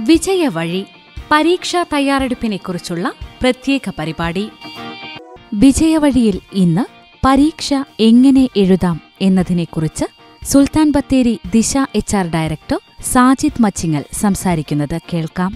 വിജയവഴി പരീക്ഷാ തയ്യാറെടുപ്പിനെക്കുറിച്ചുള്ള പ്രത്യേക പരിപാടി വിജയവഴിയിൽ ഇന്ന് പരീക്ഷ എങ്ങനെ എഴുതാം എന്നതിനെക്കുറിച്ച് Sultan Bathery Disha H R director Sajid Machingal സംസാരിക്കുന്നത് കേൾക്കാം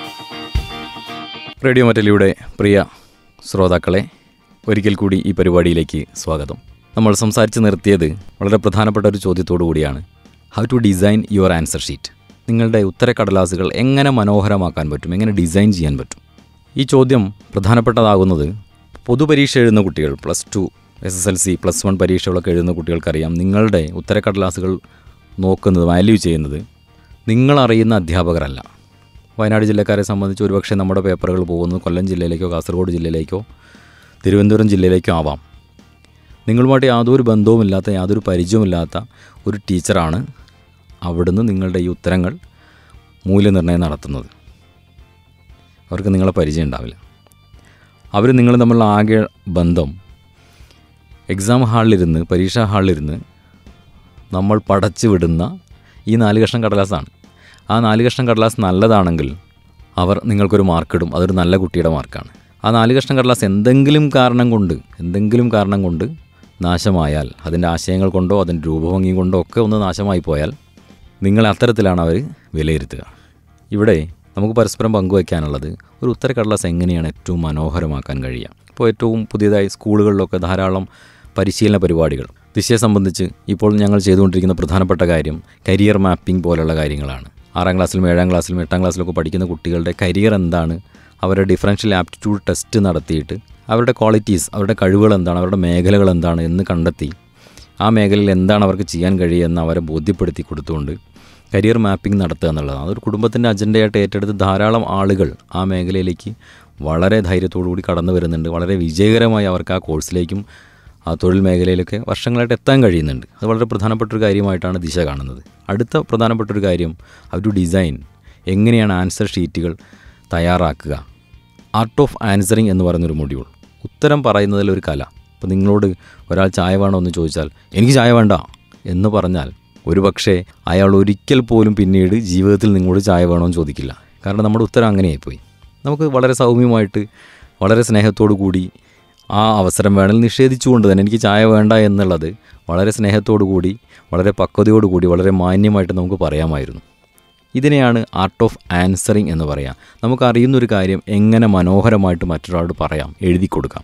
റേഡിയോ മറ്റലിയുടെ പ്രിയ ശ്രോതാക്കളെ ഒരിക്കൽ കൂടി ഈ പരിപാടിയിലേക്ക് സ്വാഗതം നമ്മൾ സംസാരിച്ച് നിർത്തിയത് വളരെ പ്രധാനപ്പെട്ട ഒരു ചോദ്യത്തോടു കൂടിയാണ് how to design your answer sheet നിങ്ങളുടെ ഉത്തരക്കടലാസുകൾ എങ്ങനെ മനോഹരമാക്കാൻ പറ്റും എങ്ങനെ ഡിസൈൻ ചെയ്യാൻ പറ്റും ഈ ചോദ്യം പ്രധാനപ്പെട്ടതാകുന്നത് പൊതുപരീക്ഷ എഴുതുന്ന കുട്ടികൾ plus two S S L C plus one പരീക്ഷകളൊക്കെ എഴുതുന്ന കുട്ടികൾക്കറിയാം നിങ്ങളുടെ ഉത്തരക്കടലാസുകൾ നോക്കുന്നത് വാല്യൂ ചെയ്യുന്നത് നിങ്ങളറിയുന്ന അധ്യാപകരല്ല വയനാട് ജില്ലക്കാരെ സംബന്ധിച്ച് ഒരുപക്ഷെ നമ്മുടെ പേപ്പറുകൾ പോകുന്നത് കൊല്ലം ജില്ലയിലേക്കോ കാസർഗോഡ് ജില്ലയിലേക്കോ തിരുവനന്തപുരം ജില്ലയിലേക്കോ ആവാം നിങ്ങളുമായിട്ട് യാതൊരു ബന്ധവുമില്ലാത്ത യാതൊരു പരിചയവുമില്ലാത്ത ഒരു ടീച്ചറാണ് അവിടുന്ന് നിങ്ങളുടെ ഈ ഉത്തരങ്ങൾ മൂല്യനിർണ്ണയം നടത്തുന്നത് അവർക്ക് നിങ്ങളെ പരിചയം ഉണ്ടാവില്ല അവർ നിങ്ങൾ തമ്മിലുള്ള ആകെ ബന്ധം എക്സാം ഹാളിലിരുന്ന് പരീക്ഷാ ഹാളിലിരുന്ന് നമ്മൾ പടച്ചു വിടുന്ന ഈ നാല് കഷ്ണം കടലാസാണ് ആ നാല് കഷ്ണം കടലാസ് നല്ലതാണെങ്കിൽ അവർ നിങ്ങൾക്കൊരു മാർക്കിടും അതൊരു നല്ല കുട്ടിയുടെ മാർക്കാണ് ആ നാല് കഷ്ണം കടലാസ് എന്തെങ്കിലും കാരണം കൊണ്ട് എന്തെങ്കിലും കാരണം കൊണ്ട് നാശമായാൽ അതിൻ്റെ ആശയങ്ങൾ കൊണ്ടോ അതിൻ്റെ രൂപഭംഗി കൊണ്ടോ ഒക്കെ ഒന്ന് നാശമായി പോയാൽ നിങ്ങളെ അത്തരത്തിലാണ് അവർ വിലയിരുത്തുക ഇവിടെ നമുക്ക് പരസ്പരം പങ്കുവയ്ക്കാനുള്ളത് ഒരു ഉത്തരക്കടലാസ് എങ്ങനെയാണ് ഏറ്റവും മനോഹരമാക്കാൻ കഴിയുക ഇപ്പോൾ ഏറ്റവും പുതിയതായി സ്കൂളുകളിലൊക്കെ ധാരാളം പരിശീലന പരിപാടികൾ ദിശയെ സംബന്ധിച്ച് ഇപ്പോൾ ഞങ്ങൾ ചെയ്തുകൊണ്ടിരിക്കുന്ന പ്രധാനപ്പെട്ട കാര്യം കരിയർ മാപ്പിംഗ് പോലുള്ള കാര്യങ്ങളാണ് ആറാം ക്ലാസ്സിലും ഏഴാം ക്ലാസ്സിലും എട്ടാം ക്ലാസ്സിലൊക്കെ പഠിക്കുന്ന കുട്ടികളുടെ കരിയർ എന്താണ് അവരുടെ ഡിഫറൻഷ്യൽ ആപ്റ്റിറ്റ്യൂഡ് ടെസ്റ്റ് നടത്തിയിട്ട് അവരുടെ ക്വാളിറ്റീസ് അവരുടെ കഴിവുകൾ എന്താണ് അവരുടെ മേഖലകൾ എന്താണ് എന്ന് കണ്ടെത്തി ആ മേഖലയിൽ എന്താണ് അവർക്ക് ചെയ്യാൻ കഴിയുമെന്ന് അവരെ ബോധ്യപ്പെടുത്തി കൊടുത്തുകൊണ്ട് കരിയർ മാപ്പിംഗ് നടത്തുക എന്നുള്ളതാണ് അതൊരു കുടുംബത്തിൻ്റെ അജണ്ടയായിട്ട് ഏറ്റെടുത്ത് ധാരാളം ആളുകൾ ആ മേഖലയിലേക്ക് വളരെ ധൈര്യത്തോടു കൂടി കടന്നു വരുന്നുണ്ട് വളരെ വിജയകരമായി അവർക്ക് ആ കോഴ്സിലേക്കും ആ തൊഴിൽ മേഖലയിലൊക്കെ വർഷങ്ങളായിട്ട് എത്താൻ കഴിയുന്നുണ്ട് അത് വളരെ പ്രധാനപ്പെട്ട ഒരു കാര്യമായിട്ടാണ് ദിശ കാണുന്നത് അടുത്ത പ്രധാനപ്പെട്ട ഒരു കാര്യം അവർ ടു ഡിസൈൻ എങ്ങനെയാണ് ആൻസർ ഷീറ്റുകൾ തയ്യാറാക്കുക ആർട്ട് ഓഫ് ആൻസറിങ് എന്ന് പറയുന്നൊരു മൊഡ്യൂൾ ഉത്തരം പറയുന്നതിൽ ഒരു കല അപ്പോൾ നിങ്ങളോട് ഒരാൾ ചായ വേണോ എന്ന് ചോദിച്ചാൽ എനിക്ക് ചായ വേണ്ട എന്ന് പറഞ്ഞാൽ ഒരുപക്ഷെ അയാൾ ഒരിക്കൽ പോലും പിന്നീട് ജീവിതത്തിൽ നിങ്ങളോട് ചായ വേണോ എന്ന് ചോദിക്കില്ല കാരണം നമ്മുടെ ഉത്തരം അങ്ങനെയായിപ്പോയി നമുക്ക് വളരെ സൗമ്യമായിട്ട് വളരെ സ്നേഹത്തോടു കൂടി ആ അവസരം വേണമെങ്കിൽ നിഷേധിച്ചുകൊണ്ട് തന്നെ എനിക്ക് ചായ വേണ്ട എന്നുള്ളത് വളരെ സ്നേഹത്തോടു കൂടി വളരെ പക്വതയോടു കൂടി വളരെ മാന്യമായിട്ട് നമുക്ക് പറയാമായിരുന്നു ഇതിനെയാണ് ആർട്ട് ഓഫ് ആൻസറിങ് എന്ന് പറയാം നമുക്ക് അറിയുന്നൊരു കാര്യം എങ്ങനെ മനോഹരമായിട്ട് മറ്റൊരാളോട് പറയാം എഴുതി കൊടുക്കാം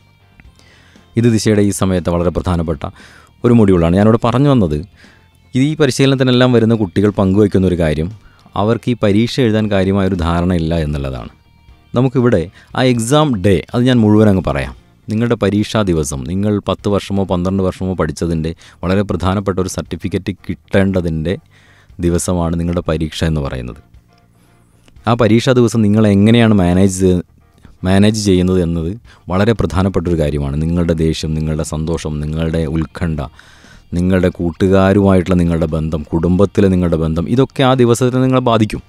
ഇത് ദിശയുടെ ഈ സമയത്ത് വളരെ പ്രധാനപ്പെട്ട ഒരു മൊഡ്യൂളാണ് ഞാനിവിടെ പറഞ്ഞു വന്നത് ഈ പരിശീലനത്തിനെല്ലാം വരുന്ന കുട്ടികൾ പങ്കുവയ്ക്കുന്ന ഒരു കാര്യം അവർക്ക് ഈ പരീക്ഷ എഴുതാൻ കാര്യമായൊരു ധാരണയില്ല എന്നുള്ളതാണ് നമുക്കിവിടെ ആ എക്സാം ഡേ അത് ഞാൻ മുഴുവൻ അങ്ങ് പറയാം നിങ്ങളുടെ പരീക്ഷാ ദിവസം നിങ്ങൾ പത്ത് വർഷമോ പന്ത്രണ്ട് വർഷമോ പഠിച്ചതിൻ്റെ വളരെ പ്രധാനപ്പെട്ട ഒരു സർട്ടിഫിക്കറ്റ് കിട്ടേണ്ടതിൻ്റെ ദിവസമാണ് നിങ്ങളുടെ പരീക്ഷ എന്ന് പറയുന്നത് ആ പരീക്ഷാ ദിവസം നിങ്ങൾ എങ്ങനെയാണ് മാനേജ് മാനേജ് ചെയ്യുന്നത് എന്നത് വളരെ പ്രധാനപ്പെട്ട ഒരു കാര്യമാണ് നിങ്ങളുടെ ദേഷ്യം നിങ്ങളുടെ സന്തോഷം നിങ്ങളുടെ ഉത്കണ്ഠ നിങ്ങളുടെ കൂട്ടുകാരുമായിട്ടുള്ള നിങ്ങളുടെ ബന്ധം കുടുംബത്തിലെ നിങ്ങളുടെ ബന്ധം ഇതൊക്കെ ആ ദിവസത്തെ നിങ്ങളെ ബാധിക്കും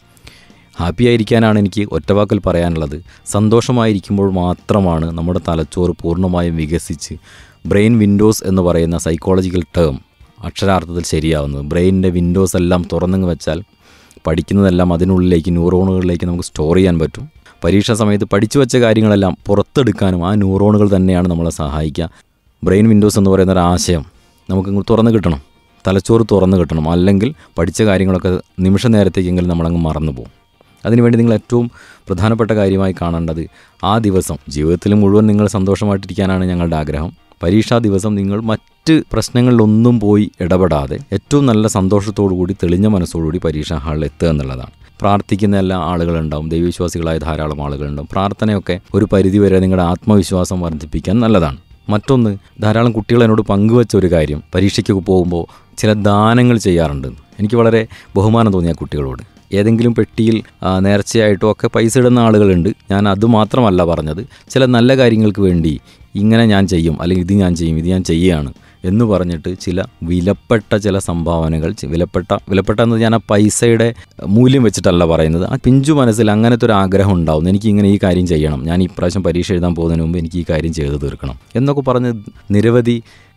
ഹാപ്പി ആയിരിക്കാനാണ് എനിക്ക് ഒറ്റവാക്കൽ പറയാനുള്ളത് സന്തോഷമായിരിക്കുമ്പോൾ മാത്രമാണ് നമ്മുടെ തലച്ചോറ് പൂർണ്ണമായും വികസിച്ച് ബ്രെയിൻ വിൻഡോസ് എന്ന് പറയുന്ന സൈക്കോളജിക്കൽ ടേം അക്ഷരാർത്ഥത്തിൽ ശരിയാവുന്നത് ബ്രെയിനിൻ്റെ വിൻഡോസ് എല്ലാം തുറന്നു വെച്ചാൽ പഠിക്കുന്നതെല്ലാം അതിനുള്ളിലേക്ക് ന്യൂറോണുകളിലേക്ക് നമുക്ക് സ്റ്റോർ ചെയ്യാൻ പറ്റും പരീക്ഷാ സമയത്ത് പഠിച്ചു വെച്ച കാര്യങ്ങളെല്ലാം പുറത്തെടുക്കാനും ആ ന്യൂറോണുകൾ തന്നെയാണ് നമ്മളെ സഹായിക്കുക ബ്രെയിൻ വിൻഡോസ് എന്ന് പറയുന്ന ഒരു ആശയം നമുക്ക് തുറന്നു കിട്ടണം തലച്ചോറ് തുറന്നു കിട്ടണം അല്ലെങ്കിൽ പഠിച്ച കാര്യങ്ങളൊക്കെ നിമിഷ നേരത്തേക്കെങ്കിലും നമ്മളങ്ങ് മറന്നു പോകും അതിനുവേണ്ടി നിങ്ങൾ ഏറ്റവും പ്രധാനപ്പെട്ട കാര്യമായി കാണേണ്ടത് ആ ദിവസം ജീവിതത്തിൽ മുഴുവൻ നിങ്ങൾ സന്തോഷമായിട്ടിരിക്കാനാണ് ഞങ്ങളുടെ ആഗ്രഹം പരീക്ഷാ ദിവസം നിങ്ങൾ മറ്റ് പ്രശ്നങ്ങളിലൊന്നും പോയി ഇടപെടാതെ ഏറ്റവും നല്ല സന്തോഷത്തോടു കൂടി തെളിഞ്ഞ മനസ്സോടുകൂടി പരീക്ഷാ ഹാളിൽ എത്തുക എന്നുള്ളതാണ് പ്രാർത്ഥിക്കുന്ന എല്ലാ ആളുകളുണ്ടാവും ദൈവവിശ്വാസികളായ ധാരാളം ആളുകളുണ്ടാവും പ്രാർത്ഥനയൊക്കെ ഒരു പരിധിവരെ നിങ്ങളുടെ ആത്മവിശ്വാസം വർദ്ധിപ്പിക്കാൻ നല്ലതാണ് മറ്റൊന്ന് ധാരാളം കുട്ടികൾ എന്നോട് പങ്കുവച്ച ഒരു കാര്യം പരീക്ഷയ്ക്കൊക്കെ പോകുമ്പോൾ ചില ദാനങ്ങൾ ചെയ്യാറുണ്ട് എനിക്ക് വളരെ ബഹുമാനം തോന്നിയ കുട്ടികളോട് ഏതെങ്കിലും പെട്ടിയിൽ ആ, നേർച്ചയായിട്ടോ ഒക്കെ പൈസ ഇടുന്ന ആളുകളുണ്ട് ഞാൻ അത് മാത്രമല്ല പറഞ്ഞത് ചില നല്ല കാര്യങ്ങൾക്ക് വേണ്ടി ഇങ്ങനെ ഞാൻ ചെയ്യും അല്ലെങ്കിൽ ഇത് ഞാൻ ചെയ്യും ഇത് ഞാൻ ചെയ്യുകയാണ് എന്ന് പറഞ്ഞിട്ട് ചില വിലപ്പെട്ട ചില സംഭാവനകൾ ചി- വിലപ്പെട്ട വിലപ്പെട്ട എന്ന് ഞാൻ ആ പൈസയുടെ മൂല്യം വെച്ചിട്ടല്ല പറയുന്നത് ആ പിഞ്ചു മനസ്സിൽ അങ്ങനത്തെ ഒരു ആഗ്രഹം ഉണ്ടാവും എനിക്ക് ഇങ്ങനെ ഈ കാര്യം ചെയ്യണം ഞാൻ ഇപ്രാവശ്യം പരീക്ഷ എഴുതാൻ പോകുന്നതിന് മുമ്പ് എനിക്ക് ഈ കാര്യം ചെയ്തു തീർക്കണം എന്നൊക്കെ പറഞ്ഞ് നിരവധി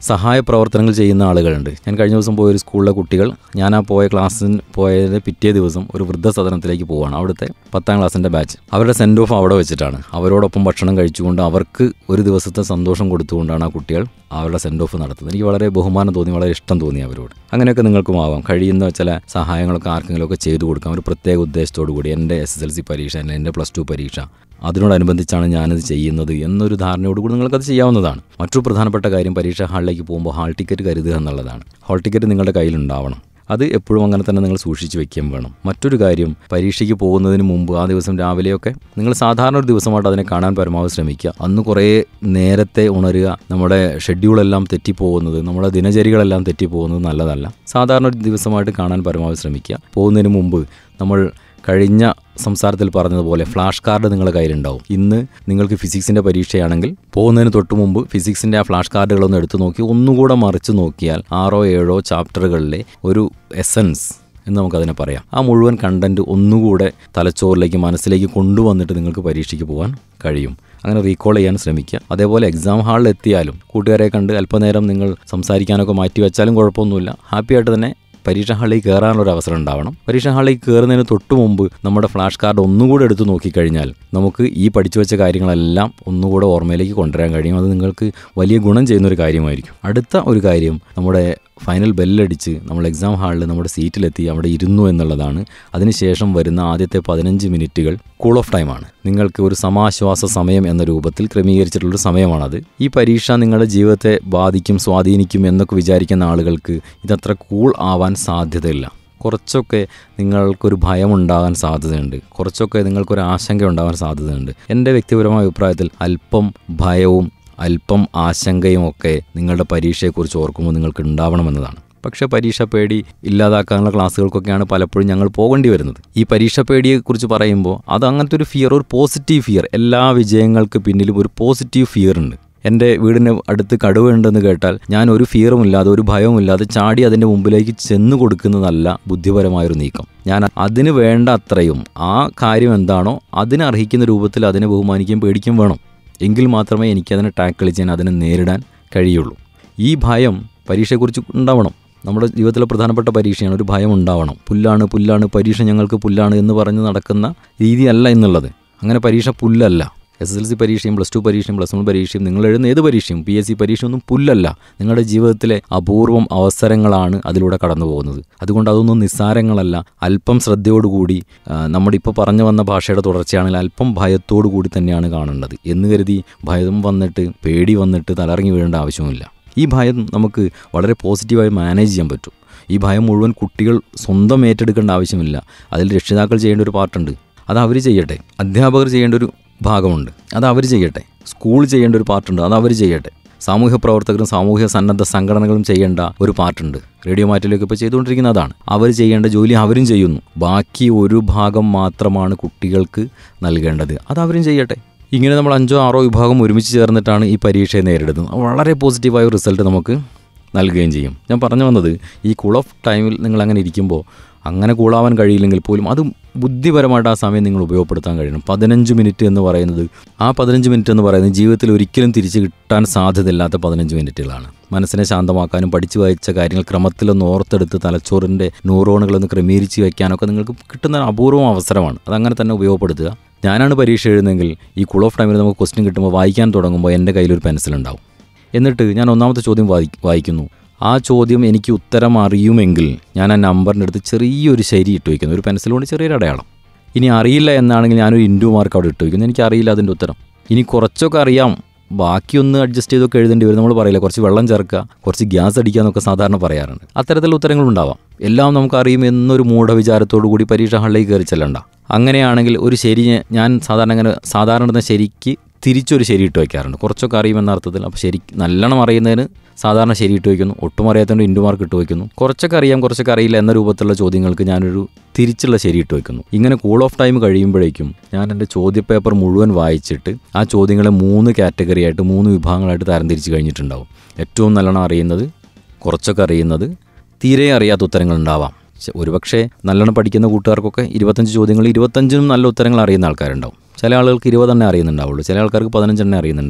സഹായ പ്രവർത്തനങ്ങൾ ചെയ്യുന്ന ആളുകളുണ്ട് ഞാൻ കഴിഞ്ഞ ദിവസം പോയ ഒരു സ്കൂളിലെ കുട്ടികൾ ഞാൻ ആ പോയ ക്ലാസ്സിന് പോയതിന് പിറ്റേ ദിവസം ഒരു വൃദ്ധസദനത്തിലേക്ക് പോവുകയാണ് അവിടുത്തെ പത്താം ക്ലാസ്സിൻ്റെ ബാച്ച് അവരുടെ സെൻഡ് ഓഫ് അവിടെ വെച്ചിട്ടാണ് അവരോടൊപ്പം ഭക്ഷണം കഴിച്ചുകൊണ്ട് അവർക്ക് ഒരു ദിവസത്തെ സന്തോഷം കൊടുത്തുകൊണ്ടാണ് ആ കുട്ടികൾ അവരുടെ സെൻഡ് ഓഫ് നടത്തുന്നത് എനിക്ക് വളരെ ബഹുമാനം തോന്നി വളരെ ഇഷ്ടം തോന്നി അവരോട് അങ്ങനെയൊക്കെ നിങ്ങൾക്കും ആവാം കഴിയുന്ന ചില സഹായങ്ങളൊക്കെ ആർക്കെങ്കിലുമൊക്കെ ചെയ്തു കൊടുക്കാം ഒരു പ്രത്യേക ഉദ്ദേശത്തോടു കൂടി എൻ്റെ എസ് എസ് എൽ സി പരീക്ഷ അല്ലെങ്കിൽ എൻ്റെ പ്ലസ് ടു പരീക്ഷ അതിനോടനുബന്ധിച്ചാണ് ഞാനത് ചെയ്യുന്നത് എന്നൊരു ധാരണയോടുകൂടി നിങ്ങൾക്കത് ചെയ്യാവുന്നതാണ് മറ്റൊരു പ്രധാനപ്പെട്ട കാര്യം പരീക്ഷാ ഹാളിലേക്ക് പോകുമ്പോൾ ഹാൾ ടിക്കറ്റ് കരുതുക എന്നുള്ളതാണ് ഹാൾ ടിക്കറ്റ് നിങ്ങളുടെ കയ്യിലുണ്ടാവണം അത് എപ്പോഴും അങ്ങനെ തന്നെ നിങ്ങൾ സൂക്ഷിച്ച് വെക്കുകയും വേണം മറ്റൊരു കാര്യം പരീക്ഷയ്ക്ക് പോകുന്നതിന് മുമ്പ് ആ ദിവസം രാവിലെയൊക്കെ നിങ്ങൾ സാധാരണ ഒരു ദിവസമായിട്ട് അതിനെ കാണാൻ പരമാവധി ശ്രമിക്കുക അന്ന് കുറേ നേരത്തെ ഉണരുക നമ്മുടെ ഷെഡ്യൂളെല്ലാം തെറ്റിപ്പോകുന്നത് നമ്മുടെ ദിനചര്യകളെല്ലാം തെറ്റിപ്പോകുന്നത് നല്ലതല്ല സാധാരണ ഒരു ദിവസമായിട്ട് കാണാൻ പരമാവധി ശ്രമിക്കുക പോകുന്നതിന് മുമ്പ് നമ്മൾ കഴിഞ്ഞ സംസാരത്തിൽ പറഞ്ഞതുപോലെ ഫ്ലാഷ് കാർഡ് നിങ്ങളുടെ കയ്യിലുണ്ടാവും ഇന്ന് നിങ്ങൾക്ക് ഫിസിക്സിൻ്റെ പരീക്ഷയാണെങ്കിൽ പോകുന്നതിന് തൊട്ട് മുമ്പ് ഫിസിക്സിൻ്റെ ആ ഫ്ലാഷ് കാർഡുകളൊന്ന് എടുത്തു നോക്കി ഒന്നുകൂടെ മറിച്ച് നോക്കിയാൽ ആറോ ഏഴോ ചാപ്റ്ററുകളിലെ ഒരു എസൻസ് എന്ന് നമുക്കതിനെ പറയാം ആ മുഴുവൻ കണ്ടന്റ് ഒന്നുകൂടെ തലച്ചോറിലേക്ക് മനസ്സിലേക്ക് കൊണ്ടുവന്നിട്ട് നിങ്ങൾക്ക് പരീക്ഷയ്ക്ക് പോകാൻ കഴിയും അങ്ങനെ റീകോൾ ചെയ്യാൻ ശ്രമിക്കുക അതേപോലെ എക്സാം ഹാളിൽ എത്തിയാലും കൂട്ടുകാരെ കണ്ട് അല്പനേരം നിങ്ങൾ സംസാരിക്കാനൊക്കെ മാറ്റി വെച്ചാലും കുഴപ്പമൊന്നുമില്ല ഹാപ്പിയായിട്ട് തന്നെ പരീക്ഷാ ഹാളിലേക്ക് കയറാനുള്ള ഒരു അവസരം ഉണ്ടാവണം പരീക്ഷാ ഹാളിലേക്ക് കയറുന്നതിന് തൊട്ട് മുമ്പ് നമ്മുടെ ഫ്ലാഷ് കാർഡ് ഒന്നുകൂടെ എടുത്ത് നോക്കിക്കഴിഞ്ഞാൽ നമുക്ക് ഈ പഠിച്ചു വെച്ച കാര്യങ്ങളെല്ലാം ഒന്നുകൂടെ ഓർമ്മയിലേക്ക് കൊണ്ടുവരാൻ കഴിയും അത് നിങ്ങൾക്ക് വലിയ ഗുണം ചെയ്യുന്ന ഒരു കാര്യമായിരിക്കും അടുത്ത ഒരു കാര്യം നമ്മുടെ ഫൈനൽ ബെല്ലടിച്ച് നമ്മൾ എക്സാം ഹാളിൽ നമ്മുടെ സീറ്റിലെത്തി അവിടെ ഇരുന്നു എന്നുള്ളതാണ് അതിനുശേഷം വരുന്ന ആദ്യത്തെ പതിനഞ്ച് മിനിറ്റുകൾ കൂൾ ഓഫ് ടൈമാണ് നിങ്ങൾക്ക് ഒരു സമാശ്വാസ സമയം എന്ന രൂപത്തിൽ ക്രമീകരിച്ചിട്ടുള്ളൊരു സമയമാണത് ഈ പരീക്ഷ നിങ്ങളുടെ ജീവിതത്തെ ബാധിക്കും സ്വാധീനിക്കും എന്നൊക്കെ വിചാരിക്കുന്ന ആളുകൾക്ക് ഇതത്ര കൂൾ ആവാൻ സാധ്യതയില്ല കുറച്ചൊക്കെ നിങ്ങൾക്കൊരു ഭയം ഉണ്ടാകാൻ സാധ്യതയുണ്ട് കുറച്ചൊക്കെ നിങ്ങൾക്കൊരു ആശങ്ക ഉണ്ടാകാൻ സാധ്യതയുണ്ട് എൻ്റെ വ്യക്തിപരമായ അഭിപ്രായത്തിൽ അല്പം ഭയവും അല്പം ആശങ്കയും ഒക്കെ നിങ്ങളുടെ പരീക്ഷയെക്കുറിച്ച് ഓർക്കുമ്പോൾ നിങ്ങൾക്ക് ഉണ്ടാവണമെന്നതാണ് പക്ഷേ പരീക്ഷ പേടി ഇല്ലാതാക്കാനുള്ള ക്ലാസ്സുകൾക്കൊക്കെയാണ് പലപ്പോഴും ഞങ്ങൾ പോകേണ്ടി വരുന്നത് ഈ പരീക്ഷ പേടിയെക്കുറിച്ച് പറയുമ്പോൾ അത് അങ്ങനത്തെ ഒരു ഫിയർ ഒരു പോസിറ്റീവ് ഫിയർ എല്ലാ വിജയങ്ങൾക്ക് പിന്നിലും ഒരു പോസിറ്റീവ് ഫിയർ ഉണ്ട് എൻ്റെ വീടിന് അടുത്ത് കടുവയുണ്ടെന്ന് കേട്ടാൽ ഞാൻ ഒരു ഫിയറും ഇല്ലാതെ ഒരു ഭയവും ഇല്ലാതെ ചാടി അതിൻ്റെ മുമ്പിലേക്ക് ചെന്ന് കൊടുക്കുന്നതല്ല ബുദ്ധിപരമായൊരു നീക്കം ഞാൻ അതിന് വേണ്ട അത്രയും ആ കാര്യം എന്താണോ അതിനെ അർഹിക്കുന്ന രൂപത്തിൽ അതിനെ ബഹുമാനിക്കുകയും പേടിക്കുകയും വേണം എങ്കിൽ മാത്രമേ എനിക്കതിനെ ടാക്കിൾ ചെയ്യാൻ അതിനെ നേരിടാൻ കഴിയുള്ളൂ ഈ ഭയം പരീക്ഷയെക്കുറിച്ച് ഉണ്ടാവണം നമ്മുടെ ജീവിതത്തിലെ പ്രധാനപ്പെട്ട പരീക്ഷയാണ് ഒരു ഭയം ഉണ്ടാവണം പുല്ലാണ് പുല്ലാണ് പരീക്ഷ ഞങ്ങൾക്ക് പുല്ലാണ് എന്ന് പറഞ്ഞ് നടക്കുന്ന രീതിയല്ല എന്നുള്ളത് അങ്ങനെ പരീക്ഷ പുല്ലല്ല എസ് എൽ സി പരീക്ഷയും പ്ലസ് ടു പരീക്ഷയും പ്ലസ് വൺ പരീക്ഷയും നിങ്ങൾ എഴുതുന്ന ഏത് പരീക്ഷയും പി എസ് സി പരീക്ഷയൊന്നും പുല്ലല്ല നിങ്ങളുടെ ജീവിതത്തിലെ അപൂർവം അവസരങ്ങളാണ് അതിലൂടെ കടന്നു പോകുന്നത് അതുകൊണ്ട് അതൊന്നും നിസ്സാരങ്ങളല്ല അല്പം ശ്രദ്ധയോടുകൂടി ആ, നമ്മുടെ ഇപ്പോൾ പറഞ്ഞു വന്ന ഭാഷയുടെ തുടർച്ചയാണെങ്കിൽ അല്പം ഭയത്തോടു കൂടി തന്നെയാണ് കാണേണ്ടത് എന്ന് കരുതി ഭയം വന്നിട്ട് പേടി വന്നിട്ട് തലറങ്ങി വീഴേണ്ട ആവശ്യമില്ല ഈ ഭയം നമുക്ക് വളരെ പോസിറ്റീവായി മാനേജ് ചെയ്യാൻ പറ്റും ഈ ഭയം മുഴുവൻ കുട്ടികൾ സ്വന്തം ഏറ്റെടുക്കേണ്ട ആവശ്യമില്ല അതിൽ രക്ഷിതാക്കൾ ചെയ്യേണ്ട ഒരു പാർട്ടുണ്ട് അത് അവർ ചെയ്യട്ടെ അധ്യാപകർ ചെയ്യേണ്ട ഒരു ഭാഗമുണ്ട് അത് അവർ ചെയ്യട്ടെ സ്കൂൾ ചെയ്യേണ്ട ഒരു പാർട്ടുണ്ട് അത് അവർ ചെയ്യട്ടെ സാമൂഹ്യ പ്രവർത്തകരും സാമൂഹ്യ സന്നദ്ധ സംഘടനകളും ചെയ്യേണ്ട ഒരു പാർട്ടുണ്ട് റേഡിയോ മാറ്റിലേക്ക് ഇപ്പോൾ ചെയ്തുകൊണ്ടിരിക്കുന്ന അതാണ് അവർ ചെയ്യേണ്ട ജോലി അവരും ചെയ്യുന്നു ബാക്കി ഒരു ഭാഗം മാത്രമാണ് കുട്ടികൾക്ക് നൽകേണ്ടത് അത് അവരും ചെയ്യട്ടെ ഇങ്ങനെ നമ്മൾ അഞ്ചോ ആറോ വിഭാഗം ഒരുമിച്ച് ചേർന്നിട്ടാണ് ഈ പരീക്ഷയെ നേരിടുന്നത് വളരെ പോസിറ്റീവായ ഒരു റിസൾട്ട് നമുക്ക് നൽകുകയും ചെയ്യും ഞാൻ പറഞ്ഞു വന്നത് ഈ കൂൾ ഓഫ് ടൈമിൽ നിങ്ങൾ അങ്ങനെ ഇരിക്കുമ്പോൾ അങ്ങനെ കൂളാവാൻ കഴിയില്ലെങ്കിൽ പോലും അത് ബുദ്ധിപരമായിട്ട് ആ സമയം നിങ്ങൾ ഉപയോഗപ്പെടുത്താൻ കഴിയണം പതിനഞ്ച് മിനിറ്റ് എന്ന് പറയുന്നത് ആ പതിനഞ്ച് മിനിറ്റ് എന്ന് പറയുന്നത് ജീവിതത്തിൽ ഒരിക്കലും തിരിച്ച് കിട്ടാൻ സാധ്യതയില്ലാത്ത പതിനഞ്ച് മിനിറ്റുകളാണ് മനസ്സിനെ ശാന്തമാക്കാനും പഠിച്ചു വായിച്ച കാര്യങ്ങൾ ക്രമത്തിലൊന്ന് ഓർത്തെടുത്ത് തലച്ചോറിൻ്റെ ന്യൂറോണുകളൊന്ന് ക്രമീകരിച്ച് വയ്ക്കാനൊക്കെ നിങ്ങൾക്ക് കിട്ടുന്ന ഒരു അപൂർവം അവസരമാണ് അതങ്ങനെ തന്നെ ഉപയോഗപ്പെടുത്തുക ഞാനാണ് പരീക്ഷ എഴുതുന്നെങ്കിൽ ഈ കൂൾ ഓഫ് ടൈമിൽ നമുക്ക് ക്വസ്റ്റ്യൻ കിട്ടുമ്പോൾ വായിക്കാൻ തുടങ്ങുമ്പോൾ എൻ്റെ കയ്യിലൊരു പെൻസിൽ ഉണ്ടാവും എന്നിട്ട് ഞാൻ ഒന്നാമത്തെ ചോദ്യം വായി വായിക്കുന്നു ആ ചോദ്യം എനിക്ക് ഉത്തരം അറിയുമെങ്കിൽ ഞാൻ ആ നമ്പറിൻ്റെ അടുത്ത് ചെറിയൊരു ശരി ഇട്ട് വയ്ക്കുന്നു ഒരു പെൻസിൽ കൊണ്ട് ചെറിയൊരു അടയാളം ഇനി അറിയില്ല എന്നാണെങ്കിൽ ഞാനൊരു ഇൻഡു മാർക്ക് അവിടെ ഇട്ട് വയ്ക്കുന്നു എനിക്കറിയില്ല അതിൻ്റെ ഉത്തരം ഇനി കുറച്ചൊക്കെ അറിയാം ബാക്കിയൊന്ന് അഡ്ജസ്റ്റ് ചെയ്തൊക്കെ എഴുതേണ്ടി വരും നമ്മൾ പറയില്ല കുറച്ച് വെള്ളം ചേർക്കുക കുറച്ച് ഗ്യാസ് അടിക്കുക എന്നൊക്കെ സാധാരണ പറയാറുണ്ട് അത്തരത്തിലുള്ള ഉത്തരങ്ങളുണ്ടാവാം എല്ലാം നമുക്ക് അറിയും എന്നൊരു മൂഢവിചാരത്തോടു കൂടി പരീക്ഷ ഹാളിലേക്ക് കയറി ചെല്ലണ്ട അങ്ങനെയാണെങ്കിൽ ഒരു ശരി ഞാൻ സാധാരണ അങ്ങനെ സാധാരണ ഇടുന്ന ശരിക്ക് തിരിച്ചൊരു ശരി ഇട്ട് വയ്ക്കാറുണ്ട് കുറച്ചൊക്കെ അറിയുമെന്ന അർത്ഥത്തിൽ അപ്പോൾ ശരി നല്ലോണം അറിയുന്നതിന് സാധാരണ ശരി ഇട്ട് വയ്ക്കുന്നു ഒട്ടും അറിയാത്തതുകൊണ്ട് ഇൻഡു മാർക്ക് ഇട്ട് വയ്ക്കുന്നു കുറച്ചൊക്കെ അറിയാം കുറച്ചൊക്കെ അറിയില്ല എന്ന രൂപത്തിലുള്ള ചോദ്യങ്ങൾക്ക് ഞാനൊരു തിരിച്ചുള്ള ശരി ഇട്ട് വയ്ക്കുന്നു ഇങ്ങനെ കൂൾ ഓഫ് ടൈം കഴിയുമ്പോഴേക്കും ഞാൻ എൻ്റെ ചോദ്യപേപ്പർ മുഴുവൻ വായിച്ചിട്ട് ആ ചോദ്യങ്ങളെ മൂന്ന് കാറ്റഗറി ആയിട്ട് മൂന്ന് വിഭാഗങ്ങളായിട്ട് തരംതിരിച്ച് കഴിഞ്ഞിട്ടുണ്ടാവും ഏറ്റവും നല്ലോണം അറിയുന്നത് കുറച്ചൊക്കെ അറിയുന്നത് തീരെ അറിയാത്ത ഉത്തരങ്ങൾ ഉണ്ടാവാം ശ- ഒരുപക്ഷെ നല്ലോണം പഠിക്കുന്ന കൂട്ടുകാർക്കൊക്കെ ഇരുപത്തഞ്ച് ചോദ്യങ്ങൾ ഇരുപത്തഞ്ചിനും നല്ല ഉത്തരങ്ങൾ അറിയുന്ന ആൾക്കാരുണ്ടാവും ചില ആളുകൾക്ക് ഇരുപതെണ്ണേ അറിയുന്നുണ്ടാവുള്ളൂ ചില ആൾക്കാർക്ക് പതിനഞ്ചെണ്ണേ അറിയുന്നുണ്ടാവുള്ളൂ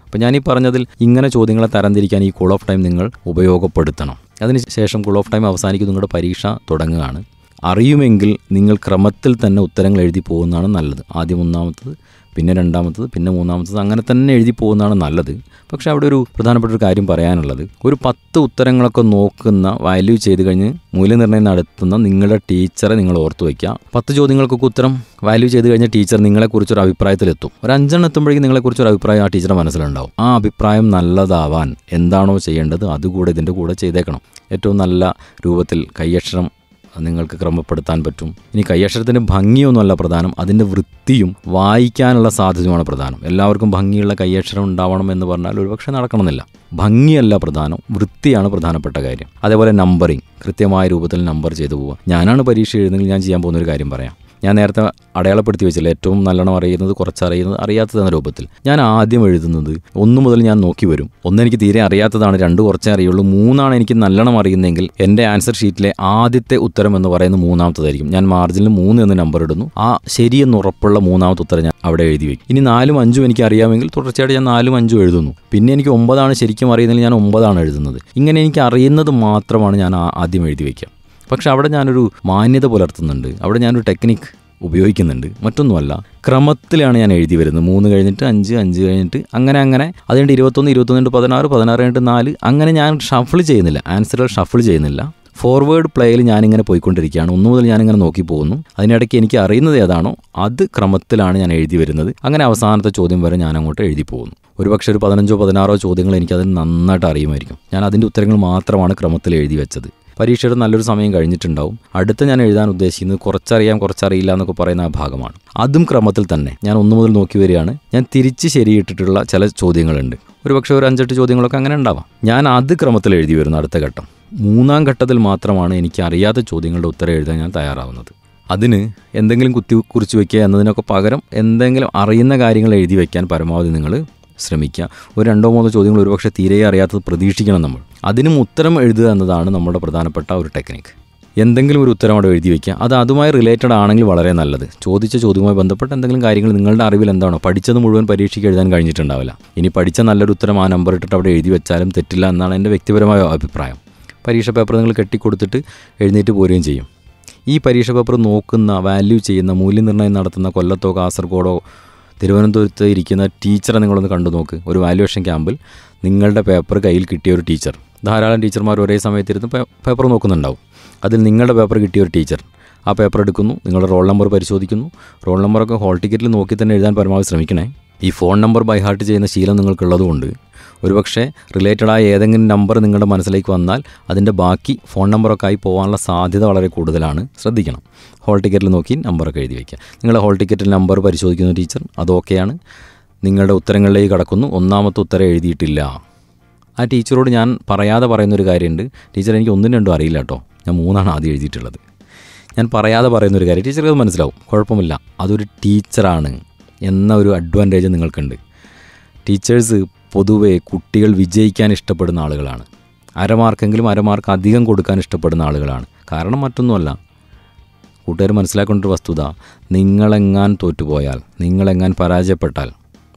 അപ്പോൾ ഞാൻ ഈ പറഞ്ഞതിൽ ഇങ്ങനെ ചോദ്യങ്ങളെ തരംതിരിക്കാൻ ഈ കൂൾ ഓഫ് ടൈം നിങ്ങൾ ഉപയോഗപ്പെടുത്തണം അതിനുശേഷം കൂൾ ഓഫ് ടൈം അവസാനിക്കും നിങ്ങളുടെ പരീക്ഷ തുടങ്ങുകയാണ് അറിയുമെങ്കിൽ നിങ്ങൾ ക്രമത്തിൽ തന്നെ ഉത്തരങ്ങൾ എഴുതി പോകുന്നതാണ് നല്ലത് ആദ്യം ഒന്നാമത്തത് പിന്നെ രണ്ടാമത്തത് പിന്നെ മൂന്നാമത്തത് അങ്ങനെ തന്നെ എഴുതി പോകുന്നതാണ് നല്ലത് പക്ഷേ അവിടെ ഒരു പ്രധാനപ്പെട്ട ഒരു കാര്യം പറയാനുള്ളത് ഒരു പത്ത് ഉത്തരങ്ങളൊക്കെ നോക്കുന്ന വാല്യൂ ചെയ്ത് കഴിഞ്ഞ് മൂല്യനിർണ്ണയം നടത്തുന്ന നിങ്ങളുടെ ടീച്ചറെ നിങ്ങൾ ഓർത്തു വയ്ക്കുക പത്ത് ചോദ്യങ്ങൾക്കൊക്കെ ഉത്തരം വാല്യൂ ചെയ്ത് കഴിഞ്ഞ ടീച്ചർ നിങ്ങളെക്കുറിച്ചൊരു അഭിപ്രായത്തിലെത്തും ഒരു അഞ്ചെണ്ണം എത്തുമ്പോഴേക്കും നിങ്ങളെക്കുറിച്ചൊരു അഭിപ്രായം ആ ടീച്ചറുടെ മനസ്സിലുണ്ടാവും ആ അഭിപ്രായം നല്ലതാവാൻ എന്താണോ ചെയ്യേണ്ടത് അതുകൂടെ ഇതിൻ്റെ കൂടെ ചെയ്തേക്കണം ഏറ്റവും നല്ല രൂപത്തിൽ കൈയക്ഷരം നിങ്ങൾക്ക് ക്രമപ്പെടുത്താൻ പറ്റും ഇനി കൈയക്ഷരത്തിൻ്റെ ഭംഗിയൊന്നുമല്ല പ്രധാനം അതിൻ്റെ വൃത്തിയും വായിക്കാനുള്ള സാധ്യതയുമാണ് പ്രധാനം എല്ലാവർക്കും ഭംഗിയുള്ള കൈയക്ഷരം ഉണ്ടാവണം എന്ന് പറഞ്ഞാൽ ഒരുപക്ഷെ നടക്കണമെന്നില്ല ഭംഗിയല്ല പ്രധാനം വൃത്തിയാണ് പ്രധാനപ്പെട്ട കാര്യം അതേപോലെ നമ്പറിങ് കൃത്യമായ രൂപത്തിൽ നമ്പർ ചെയ്തു പോവുക ഞാനാണ് പരീക്ഷ എഴുതുന്നെങ്കിൽ ഞാൻ ചെയ്യാൻ പോകുന്ന ഒരു കാര്യം പറയാം ഞാൻ നേരത്തെ അടയാളപ്പെടുത്തി വെച്ചില്ല ഏറ്റവും നല്ലോണം അറിയുന്നത് കുറച്ചറിയുന്നത് അറിയാത്തത് എന്ന രൂപത്തിൽ ഞാൻ ആദ്യം എഴുതുന്നത് ഒന്ന് മുതൽ ഞാൻ നോക്കി വരും ഒന്ന് എനിക്ക് തീരെ അറിയാത്തതാണ് രണ്ട് കുറച്ചേ അറിയുള്ളൂ മൂന്നാണ് എനിക്ക് നല്ലോണം അറിയുന്നതെങ്കിൽ എൻ്റെ ആൻസർ ഷീറ്റിലെ ആദ്യത്തെ ഉത്തരം എന്ന് പറയുന്നത് മൂന്നാമത്തതായിരിക്കും ഞാൻ മാർജിനിൽ മൂന്ന് എന്ന് നമ്പർ ഇടുന്നു ആ ശരിയെന്ന് ഉറപ്പുള്ള മൂന്നാമത്തെ ഉത്തരം ഞാൻ അവിടെ എഴുതി വയ്ക്കും ഇനി നാലും അഞ്ചും എനിക്ക് അറിയാമെങ്കിൽ തുടർച്ചയായിട്ട് ഞാൻ നാലും അഞ്ചും എഴുതുന്നു പിന്നെ എനിക്ക് ഒമ്പതാണ് ശരിക്കും അറിയുന്നതിൽ ഞാൻ ഒമ്പതാണ് എഴുതുന്നത് ഇങ്ങനെ എനിക്ക് അറിയുന്നത് മാത്രമാണ് ഞാൻ ആ- ആദ്യം എഴുതി വയ്ക്കുക പക്ഷെ അവിടെ ഞാനൊരു മാന്യത പുലർത്തുന്നുണ്ട് അവിടെ ഞാനൊരു ടെക്നിക്ക് ഉപയോഗിക്കുന്നുണ്ട് മറ്റൊന്നുമല്ല ക്രമത്തിലാണ് ഞാൻ എഴുതി വരുന്നത് മൂന്ന് കഴിഞ്ഞിട്ട് അഞ്ച് അഞ്ച് കഴിഞ്ഞിട്ട് അങ്ങനെ അങ്ങനെ അത് കഴിഞ്ഞിട്ട് ഇരുപത്തൊന്ന് ഇരുപത്തൊന്ന് കഴിഞ്ഞിട്ട് പതിനാറ് പതിനാറ് കഴിഞ്ഞിട്ട് നാല് അങ്ങനെ ഞാൻ ഷഫിൾ ചെയ്യുന്നില്ല ആൻസറുകൾ ഷഫിൾ ചെയ്യുന്നില്ല ഫോർവേഡ് പ്ലേയിൽ ഞാനിങ്ങനെ പോയിക്കൊണ്ടിരിക്കുകയാണ് ഒന്നു മുതൽ ഞാനിങ്ങനെ നോക്കി പോകുന്നു അതിനിടയ്ക്ക് എനിക്ക് അറിയുന്നത് ഏതാണോ അത് ക്രമത്തിലാണ് ഞാൻ എഴുതി വരുന്നത് അങ്ങനെ അവസാനത്തെ ചോദ്യം വരെ ഞാൻ അങ്ങോട്ട് എഴുതി പോകുന്നു ഒരുപക്ഷെ ഒരു പതിനഞ്ചോ പതിനാറോ ചോദ്യങ്ങൾ എനിക്കത് നന്നായിട്ട് അറിയുമായിരിക്കും ഞാൻ അതിൻ്റെ ഉത്തരങ്ങൾ മാത്രമാണ് ക്രമത്തിൽ എഴുതി വെച്ചത് പരീക്ഷയുടെ നല്ലൊരു സമയം കഴിഞ്ഞിട്ടുണ്ടാവും അടുത്ത ഞാൻ എഴുതാൻ ഉദ്ദേശിക്കുന്നത് കുറച്ചറിയാം കുറച്ചറിയില്ല എന്നൊക്കെ പറയുന്ന ആ ഭാഗമാണ് അതും ക്രമത്തിൽ തന്നെ ഞാൻ ഒന്നു മുതൽ നോക്കി വരികയാണ് ഞാൻ തിരിച്ച് ശരിയിട്ടിട്ടുള്ള ചില ചോദ്യങ്ങളുണ്ട് ഒരുപക്ഷെ ഒരു അഞ്ചെട്ട് ചോദ്യങ്ങളൊക്കെ അങ്ങനെ ഉണ്ടാവാം ഞാൻ അത് ക്രമത്തിൽ എഴുതി വരുന്നു അടുത്ത ഘട്ടം മൂന്നാം ഘട്ടത്തിൽ മാത്രമാണ് എനിക്ക് അറിയാത്ത ചോദ്യങ്ങളുടെ ഉത്തരം എഴുതാൻ ഞാൻ തയ്യാറാവുന്നത് അതിന് എന്തെങ്കിലും കുത്തി കുറിച്ച് വയ്ക്കുക എന്നതിനൊക്കെ പകരം എന്തെങ്കിലും അറിയുന്ന കാര്യങ്ങൾ എഴുതി വയ്ക്കാൻ പരമാവധി നിങ്ങൾ ശ്രമിക്കുക ഒരു രണ്ടോ മൂന്നോ ചോദ്യങ്ങൾ ഒരുപക്ഷെ തീരെ അറിയാത്തത് പ്രതീക്ഷിക്കണം നമ്മൾ അതിനും ഉത്തരം എഴുതുക എന്നതാണ് നമ്മുടെ പ്രധാനപ്പെട്ട ഒരു ടെക്നിക്ക് എന്തെങ്കിലും ഒരു ഉത്തരം അവിടെ എഴുതി വയ്ക്കുക അത് അതുമായി റിലേറ്റഡ് ആണെങ്കിൽ വളരെ നല്ലത് ചോദിച്ച ചോദ്യവുമായി ബന്ധപ്പെട്ട എന്തെങ്കിലും കാര്യങ്ങൾ നിങ്ങളുടെ അറിവിൽ എന്താണോ പഠിച്ചത് മുഴുവൻ പരീക്ഷയ്ക്ക് എഴുതാൻ കഴിഞ്ഞിട്ടുണ്ടാവില്ല ഇനി പഠിച്ച നല്ലൊരു ഉത്തരം ആ നമ്പർ ഇട്ടിട്ട് അവിടെ എഴുതി വെച്ചാലും തെറ്റില്ല എന്നാണ് എൻ്റെ വ്യക്തിപരമായ അഭിപ്രായം പരീക്ഷ പേപ്പർ നിങ്ങൾ കെട്ടിക്കൊടുത്തിട്ട് എഴുന്നേറ്റ് പോരുകയും ചെയ്യും ഈ പരീക്ഷ പേപ്പർ നോക്കുന്ന വാല്യൂ ചെയ്യുന്ന മൂല്യനിർണ്ണയം നടത്തുന്ന കൊല്ലത്തോ കാസർഗോഡോ തിരുവനന്തപുരത്ത് ഇരിക്കുന്ന ടീച്ചറെ നിങ്ങളൊന്ന് കണ്ടു നോക്ക് ഒരു വാല്യുവേഷൻ ക്യാമ്പിൽ നിങ്ങളുടെ പേപ്പർ കയ്യിൽ കിട്ടിയ ഒരു ടീച്ചർ ധാരാളം ടീച്ചർമാർ ഒരേ സമയത്തിരുന്ന് പേ- പേപ്പർ നോക്കുന്നുണ്ടാവും അതിൽ നിങ്ങളുടെ പേപ്പർ കിട്ടിയ ഒരു ടീച്ചർ ആ പേപ്പർ എടുക്കുന്നു നിങ്ങളുടെ റോൾ നമ്പർ പരിശോധിക്കുന്നു റോൾ നമ്പറൊക്കെ ഹോൾ ടിക്കറ്റിൽ നോക്കി തന്നെ എഴുതാൻ പരമാവധി ശ്രമിക്കണേ ഈ ഫോൺ നമ്പർ ബൈ ഹാർട്ട് ചെയ്യുന്ന ശീലം നിങ്ങൾക്കുള്ളതുകൊണ്ട് ഒരുപക്ഷെ റിലേറ്റഡ് ആയ ഏതെങ്കിലും നമ്പർ നിങ്ങളുടെ മനസ്സിലേക്ക് വന്നാൽ അതിൻ്റെ ബാക്കി ഫോൺ നമ്പറൊക്കെ ആയി പോകാനുള്ള സാധ്യത വളരെ കൂടുതലാണ് ശ്രദ്ധിക്കണം ഹോൾ ടിക്കറ്റിൽ നോക്കി നമ്പറൊക്കെ എഴുതി വയ്ക്കുക നിങ്ങളുടെ ഹോൾ ടിക്കറ്റിൽ നമ്പർ പരിശോധിക്കുന്ന ടീച്ചർ അത് ഓക്കെയാണ് നിങ്ങളുടെ ഉത്തരങ്ങളിലേക്ക് കടക്കുന്നു ഒന്നാമത്തെ ഉത്തരം എഴുതിയിട്ടില്ല ആ ടീച്ചറോട് ഞാൻ പറയാതെ പറയുന്നൊരു കാര്യമുണ്ട് ടീച്ചർ എനിക്ക് ഒന്നും രണ്ടും അറിയില്ല കേട്ടോ ഞാൻ മൂന്നാണ് ആദ്യം എഴുതിയിട്ടുള്ളത് ഞാൻ പറയാതെ പറയുന്നൊരു കാര്യം ടീച്ചർക്ക് അത് മനസ്സിലാവും കുഴപ്പമില്ല അതൊരു ടീച്ചറാണ് എന്ന ഒരു അഡ്വാൻറ്റേജ് നിങ്ങൾക്കുണ്ട് ടീച്ചേഴ്സ് പൊതുവെ കുട്ടികൾ വിജയിക്കാൻ ഇഷ്ടപ്പെടുന്ന ആളുകളാണ് അരമാർക്കെങ്കിലും അരമാർക്ക് അധികം കൊടുക്കാൻ ഇഷ്ടപ്പെടുന്ന ആളുകളാണ് കാരണം മറ്റൊന്നുമല്ല കൂട്ടുകാർ മനസ്സിലാക്കേണ്ട ഒരു വസ്തുത നിങ്ങളെങ്ങാൻ തോറ്റുപോയാൽ നിങ്ങളെങ്ങാൻ പരാജയപ്പെട്ടാൽ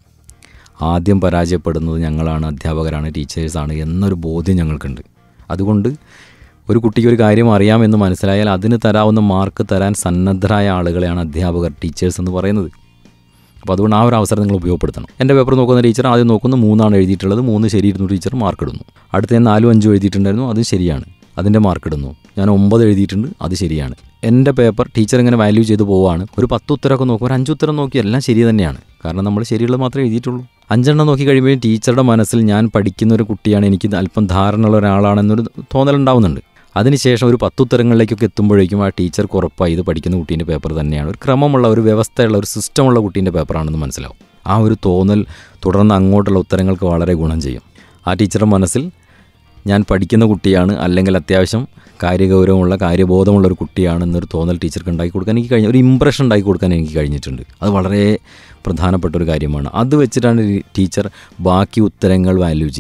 ആദ്യം പരാജയപ്പെടുന്നത് ഞങ്ങളാണ് അധ്യാപകരാണ് ടീച്ചേഴ്സാണ് എന്നൊരു ബോധ്യം ഞങ്ങൾക്കുണ്ട് അതുകൊണ്ട് ഒരു കുട്ടിക്ക് ഒരു കാര്യം അറിയാമെന്ന് മനസ്സിലായാൽ അതിന് തരാവുന്ന മാർക്ക് തരാൻ സന്നദ്ധരായ ആളുകളെയാണ് അധ്യാപകർ ടീച്ചേഴ്സ് എന്ന് പറയുന്നത് അപ്പോൾ അതുകൊണ്ട് ആ ഒരു അവസരം നിങ്ങൾ ഉപയോഗപ്പെടുത്തണം എൻ്റെ പേപ്പർ നോക്കുന്ന ടീച്ചർ ആദ്യം നോക്കുന്ന മൂന്നാണ് എഴുതിയിട്ടുള്ളത് മൂന്ന് ശരിയിരുന്നു ടീച്ചർ മാർക്ക് ഇടുന്നു അടുത്ത ഞാൻ നാലും അഞ്ചും എഴുതിയിട്ടുണ്ടായിരുന്നു അത് ശരിയാണ് അതിൻ്റെ മാർക്ക് ഇടുന്നു ഞാൻ ഒമ്പത് എഴുതിയിട്ടുണ്ട് അത് ശരിയാണ് എൻ്റെ പേപ്പർ ടീച്ചർ ഇങ്ങനെ വാല്യൂ ചെയ്ത് പോവുകയാണ് ഒരു പത്ത് ഉത്തരമൊക്കെ നോക്കും ഒരു അഞ്ച് ഉത്തരം നോക്കി എല്ലാം ശരി തന്നെയാണ് കാരണം നമ്മൾ ശരിയുള്ളത് മാത്രമേ എഴുതിയിട്ടുള്ളൂ അഞ്ചെണ്ണം നോക്കി കഴിയുമ്പോൾ ടീച്ചറുടെ മനസ്സിൽ ഞാൻ പഠിക്കുന്ന ഒരു കുട്ടിയാണ് എനിക്ക് അല്പം ധാരണയുള്ള ഒരാളാണെന്നൊരു തോന്നലുണ്ടാവുന്നുണ്ട് അതിനുശേഷം ഒരു പത്തുത്തരങ്ങളിലേക്കൊക്കെ എത്തുമ്പോഴേക്കും ആ ടീച്ചർക്ക് ഉറപ്പായി ഇത് പഠിക്കുന്ന കുട്ടീൻ്റെ പേപ്പർ തന്നെയാണ് ഒരു ക്രമമുള്ള ഒരു വ്യവസ്ഥയുള്ള ഒരു സിസ്റ്റമുള്ള കുട്ടീൻ്റെ പേപ്പറാണെന്ന് മനസ്സിലാവും ആ ഒരു തോന്നൽ തുടർന്ന് അങ്ങോട്ടുള്ള ഉത്തരങ്ങൾക്ക് വളരെ ഗുണം ചെയ്യും ആ ടീച്ചറുടെ മനസ്സിൽ ഞാൻ പഠിക്കുന്ന കുട്ടിയാണ് അല്ലെങ്കിൽ അത്യാവശ്യം കാര്യഗൗരവമുള്ള കാര്യബോധമുള്ള ഒരു കുട്ടിയാണ് എന്നൊരു തോന്നൽ ടീച്ചർക്ക് ഉണ്ടാക്കി കൊടുക്കാൻ എനിക്ക് കഴിഞ്ഞ ഒരു ഇമ്പ്രഷൻ ഉണ്ടാക്കി കൊടുക്കാൻ എനിക്ക് കഴിഞ്ഞിട്ടുണ്ട് അത് വളരെ പ്രധാനപ്പെട്ട ഒരു കാര്യമാണ് അത് വെച്ചിട്ടാണ് ഈ ടീച്ചർ ബാക്കി ഉത്തരങ്ങൾ വാല്യൂ ചെയ്യുക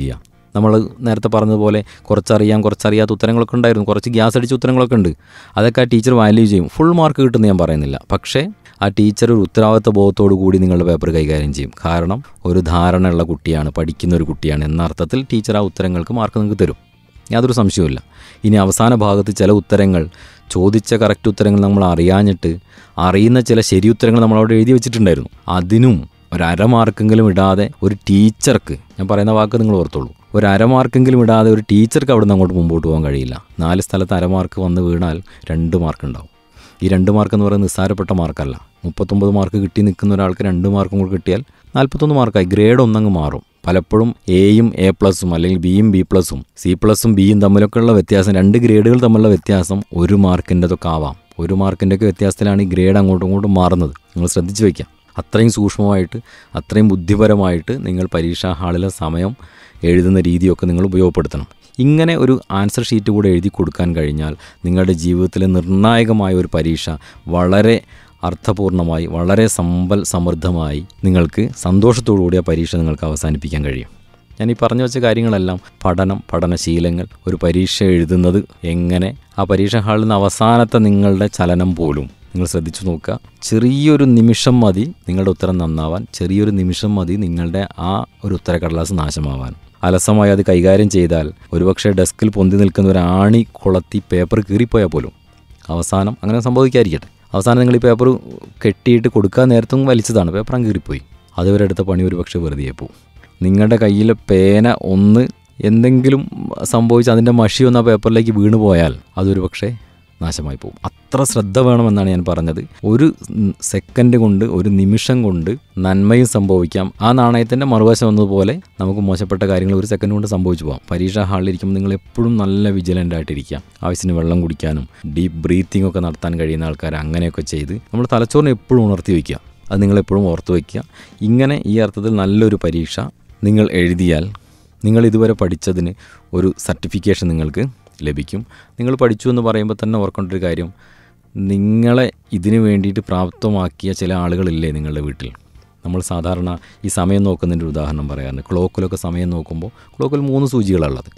നമ്മൾ നേരത്തെ പറഞ്ഞതുപോലെ കുറച്ചറിയാം കുറച്ചറിയാത്ത ഉത്തരങ്ങളൊക്കെ ഉണ്ടായിരുന്നു കുറച്ച് ഗ്യാസ് അടിച്ച ഉത്തരങ്ങളൊക്കെ ഉണ്ട് അതൊക്കെ ആ ടീച്ചർ വാല്യൂ ചെയ്യും ഫുൾ മാർക്ക് കിട്ടുമെന്ന് ഞാൻ പറയുന്നില്ല പക്ഷേ ആ ടീച്ചർ ഒരു ഉത്തരവാദിത്വ ബോധത്തോടു കൂടി നിങ്ങളുടെ പേപ്പർ കൈകാര്യം ചെയ്യും കാരണം ഒരു ധാരണയുള്ള കുട്ടിയാണ് പഠിക്കുന്ന ഒരു കുട്ടിയാണ് എന്ന അർത്ഥത്തിൽ ടീച്ചർ ആ ഉത്തരങ്ങൾക്ക് മാർക്ക് നിങ്ങൾക്ക് തരും യാതൊരു സംശയവുമില്ല ഇനി അവസാന ഭാഗത്ത് ചില ഉത്തരങ്ങൾ ചോദിച്ച കറക്റ്റ് ഉത്തരങ്ങൾ നമ്മൾ അറിയാഞ്ഞിട്ട് അറിയുന്ന ചില ശരി ഉത്തരങ്ങൾ നമ്മൾ അവിടെ എഴുതി വെച്ചിട്ടുണ്ടായിരുന്നു അതിനും ഒരു അരമാർക്കെങ്കിലും ഇടാതെ ഒരു ടീച്ചർക്ക് ഞാൻ പറയുന്ന വാക്ക് നിങ്ങൾ ഓർത്തോളൂ ഒരു അരമാർക്കെങ്കിലും ഇടാതെ ഒരു ടീച്ചർക്ക് അവിടെ നിന്ന് അങ്ങോട്ട് മുമ്പോട്ട് പോകാൻ കഴിയില്ല നാല് സ്ഥലത്ത് അരമാർക്ക് വന്ന് വീണാൽ രണ്ട് മാർക്ക് ഉണ്ടാവും ഈ രണ്ട് മാർക്ക് എന്ന് പറയുന്നത് നിസ്സാരപ്പെട്ട മാർക്കല്ല മുപ്പത്തൊമ്പത് മാർക്ക് കിട്ടി നിൽക്കുന്ന ഒരാൾക്ക് രണ്ട് മാർക്കും കൂടി കിട്ടിയാൽ നാൽപ്പത്തൊന്ന് മാർക്കായി ഗ്രേഡ് ഒന്നങ്ങ് മാറും പലപ്പോഴും എയും എ പ്ലസും അല്ലെങ്കിൽ ബിയും ബി പ്ലസും സി പ്ലസും ബിയും തമ്മിലൊക്കെ ഉള്ള വ്യത്യാസം രണ്ട് ഗ്രേഡുകൾ തമ്മിലുള്ള വ്യത്യാസം ഒരു മാർക്കിൻ്റെതൊക്കെ ആവാം ഒരു മാർക്കിൻ്റെയൊക്കെ വ്യത്യാസത്തിലാണ് ഈ ഗ്രേഡ് അങ്ങോട്ടും ഇങ്ങോട്ടും മാറുന്നത് നിങ്ങൾ ശ്രദ്ധിച്ച് വയ്ക്കാം അത്രയും സൂക്ഷ്മമായിട്ട് അത്രയും ബുദ്ധിപരമായിട്ട് നിങ്ങൾ പരീക്ഷാ ഹാളിലെ സമയം എഴുതുന്ന രീതിയൊക്കെ നിങ്ങൾ ഉപയോഗപ്പെടുത്തണം ഇങ്ങനെ ഒരു ആൻസർ ഷീറ്റ് കൂടെ എഴുതി കൊടുക്കാൻ കഴിഞ്ഞാൽ നിങ്ങളുടെ ജീവിതത്തിലെ നിർണായകമായ ഒരു പരീക്ഷ വളരെ അർത്ഥപൂർണമായി വളരെ സമ്പൽ സമൃദ്ധമായി നിങ്ങൾക്ക് സന്തോഷത്തോടുകൂടി ആ പരീക്ഷ നിങ്ങൾക്ക് അവസാനിപ്പിക്കാൻ കഴിയും ഞാൻ ഈ പറഞ്ഞു വെച്ച കാര്യങ്ങളെല്ലാം പഠനം പഠനശീലങ്ങൾ ഒരു പരീക്ഷ എഴുതുന്നത് എങ്ങനെ ആ പരീക്ഷ ഹാളിൽ നിന്ന് അവസാനത്തെ നിങ്ങളുടെ ചലനം പോലും നിങ്ങൾ ശ്രദ്ധിച്ചു നോക്കുക ചെറിയൊരു നിമിഷം മതി നിങ്ങളുടെ ഉത്തരം നന്നാവാൻ ചെറിയൊരു നിമിഷം മതി നിങ്ങളുടെ ആ ഒരു ഉത്തരക്കടലാസ് നാശമാവാൻ അലസമായി അത് കൈകാര്യം ചെയ്താൽ ഒരുപക്ഷെ ഡെസ്കിൽ പൊന്തി നിൽക്കുന്ന ഒരു ആണി കൊളത്തി പേപ്പർ കീറിപ്പോയാൽ പോലും അവസാനം അങ്ങനെ സംഭവിക്കാതിരിക്കട്ടെ അവസാനം നിങ്ങൾ ഈ പേപ്പർ കെട്ടിയിട്ട് കൊടുക്കാൻ നേരത്തും വലിച്ചതാണ് പേപ്പർ അങ്ങ് കീറിപ്പോയി അതുവരെ എടുത്ത പണി ഒരുപക്ഷെ വെറുതെ പോവും നിങ്ങളുടെ കയ്യിലെ പേന ഒന്ന് എന്തെങ്കിലും സംഭവിച്ച് അതിൻ്റെ മഷി ഒന്ന് ആ പേപ്പറിലേക്ക് വീണു പോയാൽ അതൊരു പക്ഷേ നാശമായി പോകും അത്ര ശ്രദ്ധ വേണമെന്നാണ് ഞാൻ പറഞ്ഞത് ഒരു സെക്കൻഡ് കൊണ്ട് ഒരു നിമിഷം കൊണ്ട് നന്മയും സംഭവിക്കാം ആ നാണയത്തിൻ്റെ മറുവശം എന്നതുപോലെ നമുക്ക് മോശപ്പെട്ട കാര്യങ്ങൾ ഒരു സെക്കൻഡ് കൊണ്ട് സംഭവിച്ചു പോകാം പരീക്ഷാ ഹാളിലിരിക്കുമ്പോൾ നിങ്ങൾ എപ്പോഴും നല്ല വിജിലൻ്റ് ആയിട്ടിരിക്കുക ആവശ്യത്തിന് വെള്ളം കുടിക്കാനും ഡീപ്പ് ബ്രീത്തിങ് ഒക്കെ നടത്താൻ കഴിയുന്ന ആൾക്കാർ അങ്ങനെയൊക്കെ ചെയ്ത് നമ്മൾ തലച്ചോറിനെ എപ്പോഴും ഉണർത്തി വയ്ക്കുക അത് നിങ്ങൾ എപ്പോഴും ഓർത്ത് വയ്ക്കുക ഇങ്ങനെ ഈ അർത്ഥത്തിൽ നല്ലൊരു പരീക്ഷ നിങ്ങൾ എഴുതിയാൽ നിങ്ങൾ ഇതുവരെ പഠിച്ചതിന് ഒരു സർട്ടിഫിക്കേഷൻ നിങ്ങൾക്ക് ലഭിക്കും നിങ്ങൾ പഠിച്ചു എന്ന് പറയുമ്പോൾ തന്നെ ഓർക്കേണ്ട ഒരു കാര്യം നിങ്ങളെ ഇതിനു വേണ്ടിയിട്ട് പ്രാപ്തമാക്കിയ ചില ആളുകളില്ലേ നിങ്ങളുടെ വീട്ടിൽ നമ്മൾ സാധാരണ ഈ സമയം നോക്കുന്നതിൻ്റെ ഒരു ഉദാഹരണം പറയാറുണ്ട് ക്ലോക്കിലൊക്കെ സമയം നോക്കുമ്പോൾ ക്ലോക്കിൽ മൂന്ന് സൂചികളാണുള്ളത്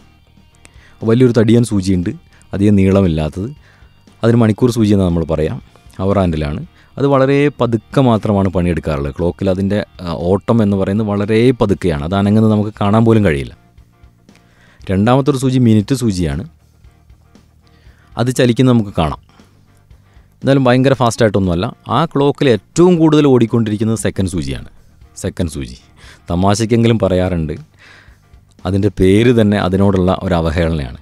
വലിയൊരു തടിയൻ സൂചിയുണ്ട് അധികം നീളമില്ലാത്തത് അതിന് മണിക്കൂർ സൂചി എന്ന് നമ്മൾ പറയാം അവർ ഹാൻഡിലാണ് അത് വളരെ പതുക്കെ മാത്രമാണ് പണിയെടുക്കാറുള്ളത് ക്ലോക്കിൽ അതിൻ്റെ ആ, ഓട്ടം എന്ന് പറയുന്നത് വളരെ പതുക്കെയാണ് അത് അനങ്ങുന്നത് നമുക്ക് കാണാൻ പോലും കഴിയില്ല രണ്ടാമത്തെ ഒരു സൂചി മിനിറ്റ് സൂചിയാണ് അത് ചലിക്കുന്നത് നമുക്ക് കാണാം എന്നാലും ഭയങ്കര ഫാസ്റ്റായിട്ടൊന്നുമല്ല ആ ക്ലോക്കിൽ ഏറ്റവും കൂടുതൽ ഓടിക്കൊണ്ടിരിക്കുന്നത് സെക്കൻഡ് സൂചിയാണ് സെക്കൻഡ് സൂചി തമാശയ്ക്കെങ്കിലും പറയാറുണ്ട് അതിൻ്റെ പേര് തന്നെ അതിനോടുള്ള ഒരു അവഹേളനയാണ്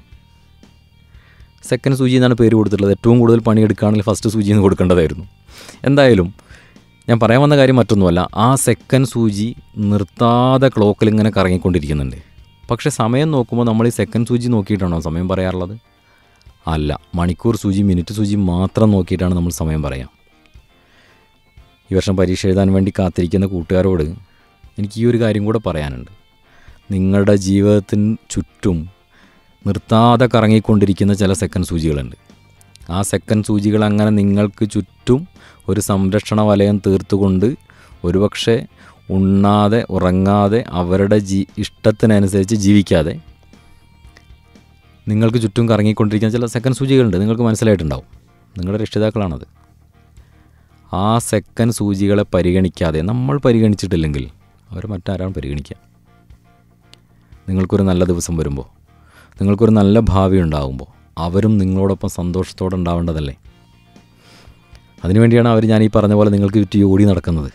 സെക്കൻഡ് സൂചി എന്നാണ് പേര് കൊടുത്തിട്ടുള്ളത് ഏറ്റവും കൂടുതൽ പണിയെടുക്കുകയാണെങ്കിൽ ഫസ്റ്റ് സൂചി എന്ന് കൊടുക്കേണ്ടതായിരുന്നു എന്തായാലും ഞാൻ പറയാൻ വന്ന കാര്യം മറ്റൊന്നുമല്ല ആ സെക്കൻഡ് സൂചി നിർത്താതെ ക്ലോക്കിൽ ഇങ്ങനെ കറങ്ങിക്കൊണ്ടിരിക്കുന്നുണ്ട് പക്ഷേ സമയം നോക്കുമ്പോൾ നമ്മൾ ഈ സെക്കൻഡ് സൂചി നോക്കിയിട്ടാണോ സമയം പറയാറുള്ളത് അല്ല മണിക്കൂർ സൂചി മിനിറ്റ് സൂചി മാത്രം നോക്കിയിട്ടാണ് നമ്മൾ സമയം പറയാം ഈ വർഷം പരീക്ഷ എഴുതാൻ വേണ്ടി കാത്തിരിക്കുന്ന കൂട്ടുകാരോട് എനിക്ക് ഈ ഒരു കാര്യം കൂടെ പറയാനുണ്ട് നിങ്ങളുടെ ജീവിതത്തിന് ചുറ്റും നിർത്താതെ കറങ്ങിക്കൊണ്ടിരിക്കുന്ന ചില സെക്കൻഡ് സൂചികളുണ്ട് ആ സെക്കൻഡ് സൂചികൾ അങ്ങനെ നിങ്ങൾക്ക് ചുറ്റും ഒരു സംരക്ഷണ വലയം തീർത്തുകൊണ്ട് ഒരുപക്ഷെ ഉണ്ണാതെ ഉറങ്ങാതെ അവരുടെ ജീ ഇഷ്ടത്തിനനുസരിച്ച് ജീവിക്കാതെ നിങ്ങൾക്ക് ചുറ്റും കറങ്ങിക്കൊണ്ടിരിക്കുന്ന ചില സെക്കൻഡ് സൂചികളുണ്ട് നിങ്ങൾക്ക് മനസ്സിലായിട്ടുണ്ടാവും നിങ്ങളുടെ രക്ഷിതാക്കളാണത് ആ സെക്കൻഡ് സൂചികളെ പരിഗണിക്കാതെ നമ്മൾ പരിഗണിച്ചിട്ടില്ലെങ്കിൽ അവർ മറ്റാരാണ് പരിഗണിക്കുക നിങ്ങൾക്കൊരു നല്ല ദിവസം വരുമ്പോൾ നിങ്ങൾക്കൊരു നല്ല ഭാവി ഉണ്ടാകുമ്പോൾ അവരും നിങ്ങളോടൊപ്പം സന്തോഷത്തോടെ ഉണ്ടാവേണ്ടതല്ലേ അതിനുവേണ്ടിയാണ് അവർ ഞാൻ ഈ പറഞ്ഞ പോലെ നിങ്ങൾക്ക് ചുറ്റി ഓടി നടക്കുന്നത്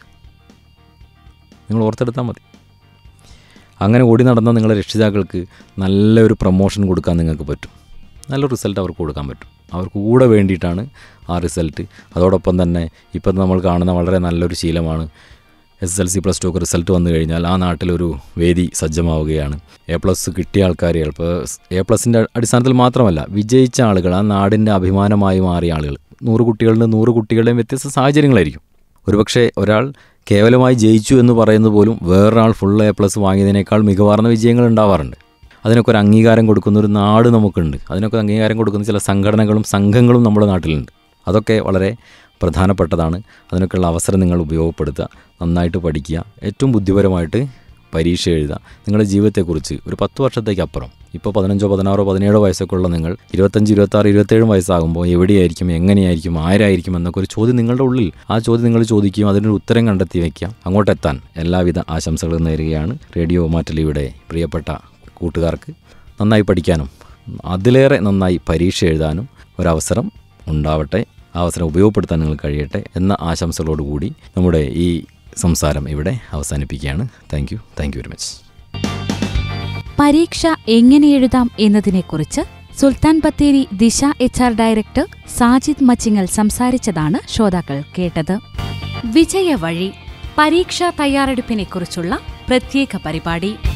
നിങ്ങൾ ഓർത്തെടുത്താൽ മതി അങ്ങനെ ഓടി നടന്ന നിങ്ങളുടെ രക്ഷിതാക്കൾക്ക് നല്ലൊരു പ്രൊമോഷൻ കൊടുക്കാൻ നിങ്ങൾക്ക് പറ്റും നല്ല റിസൾട്ട് അവർക്ക് കൊടുക്കാൻ പറ്റും അവർക്ക് കൂടെ വേണ്ടിയിട്ടാണ് ആ റിസൾട്ട് അതോടൊപ്പം തന്നെ ഇപ്പം നമ്മൾ കാണുന്ന വളരെ നല്ലൊരു ശീലമാണ് S L C plus two ഒക്കെ റിസൾട്ട് വന്നു കഴിഞ്ഞാൽ ആ നാട്ടിലൊരു വേദി സജ്ജമാവുകയാണ് എ പ്ലസ് കിട്ടിയ ആൾക്കാർ ചിലപ്പോൾ എ പ്ലസിൻ്റെ അടിസ്ഥാനത്തിൽ മാത്രമല്ല വിജയിച്ച ആളുകൾ ആ നാടിൻ്റെ അഭിമാനമായി മാറിയ ആളുകൾ നൂറ് കുട്ടികളുടെ നൂറ് കുട്ടികളുടെയും വ്യത്യസ്ത സാഹചര്യങ്ങളായിരിക്കും ഒരുപക്ഷെ ഒരാൾ കേവലമായി ജയിച്ചു എന്ന് പറയുന്നത് പോലും വേറൊരാൾ ഫുൾ എ പ്ലസ് വാങ്ങിയതിനേക്കാൾ മികവാർന്ന വിജയങ്ങൾ ഉണ്ടാവാറുണ്ട് അതിനൊക്കെ ഒരു അംഗീകാരം കൊടുക്കുന്ന ഒരു നാട് നമുക്കുണ്ട് അതിനൊക്കെ അംഗീകാരം കൊടുക്കുന്ന ചില സംഘടനകളും സംഘങ്ങളും നമ്മുടെ നാട്ടിലുണ്ട് അതൊക്കെ വളരെ പ്രധാനപ്പെട്ടതാണ് അതിനൊക്കെയുള്ള അവസരം നിങ്ങൾ ഉപയോഗപ്പെടുത്തുക നന്നായിട്ട് പഠിക്കുക ഏറ്റവും ബുദ്ധിപരമായിട്ട് പരീക്ഷ എഴുതുക നിങ്ങളുടെ ജീവിതത്തെക്കുറിച്ച് ഒരു പത്ത് വർഷത്തേക്ക് അപ്പുറം ഇപ്പോൾ പതിനഞ്ചോ പതിനാറോ പതിനേഴോ വയസ്സൊക്കെ ഉള്ള നിങ്ങൾ ഇരുപത്തഞ്ച് ഇരുപത്താറ് ഇരുപത്തേഴ് വയസ്സാകുമ്പോൾ എവിടെയായിരിക്കും എങ്ങനെയായിരിക്കും ആരായിരിക്കും എന്നൊക്കെ ഒരു ചോദ്യം നിങ്ങളുടെ ഉള്ളിൽ ആ ചോദ്യം നിങ്ങൾ ചോദിക്കുകയും അതിനൊരു ഉത്തരം കണ്ടെത്തി വയ്ക്കാം അങ്ങോട്ടെത്താൻ എല്ലാവിധ ആശംസകളും നേരുകയാണ് റേഡിയോ മാറ്റലിയുടെ പ്രിയപ്പെട്ട കൂട്ടുകാർക്ക് നന്നായി പഠിക്കാനും അതിലേറെ നന്നായി പരീക്ഷ എഴുതാനും ഒരവസരം ഉണ്ടാവട്ടെ ആ അവസരം ഉപയോഗപ്പെടുത്താൻ നിങ്ങൾ കഴിയട്ടെ എന്ന ആശംസകളോടുകൂടി നമ്മുടെ ഈ സംസാരം ഇവിടെ അവസാനിപ്പിക്കുകയാണ് thank you thank you very much പരീക്ഷ എങ്ങനെ എഴുതാം എന്നതിനെക്കുറിച്ച് Sultan Bathery Disha H R director Sajid Machingal സംസാരിച്ചതാണ് ശ്രോതാക്കൾ കേട്ടത് വിജയവഴി പരീക്ഷാ തയ്യാറെടുപ്പിനെക്കുറിച്ചുള്ള പ്രത്യേക പരിപാടി